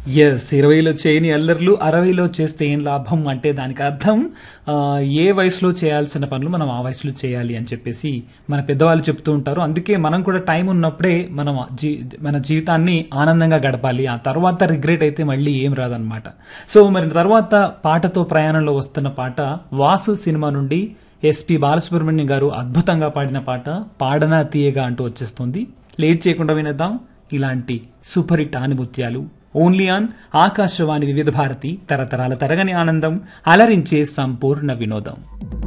yes ఇరవైలో చేయని అల్లర్లు అరవైలో చేస్తే ఏం లాభం అంటే దానికి అర్థం ఆ, ఏ వయసులో చేయాల్సిన పనులు మనం ఆ వయసులో చేయాలి అని చెప్పేసి మన పెద్దవాళ్ళు చెప్తూ ఉంటారు అందుకే మనం కూడా టైం ఉన్నప్పుడే మనం జీ మన జీవితాన్ని ఆనందంగా గడపాలి ఆ తర్వాత రిగ్రెట్ అయితే మళ్ళీ ఏం రాదనమాట సో మరి తర్వాత పాటతో ప్రయాణంలో వస్తున్న పాట వాసు సినిమా నుండి ఎస్పి బాలసుబ్రహ్మణ్యం గారు అద్భుతంగా పాడిన పాట పాడనా తీయగా అంటూ వచ్చేస్తుంది లేట్ చేయకుండా వినేద్దాం ఇలాంటి సూపర్ హిట్ ఆనిముత్యాలు ఓన్లీ ఆన్ ఆకాశవాణి వివిధ భారతి తరతరాల తరగని ఆనందం అలరించే సంపూర్ణ వినోదం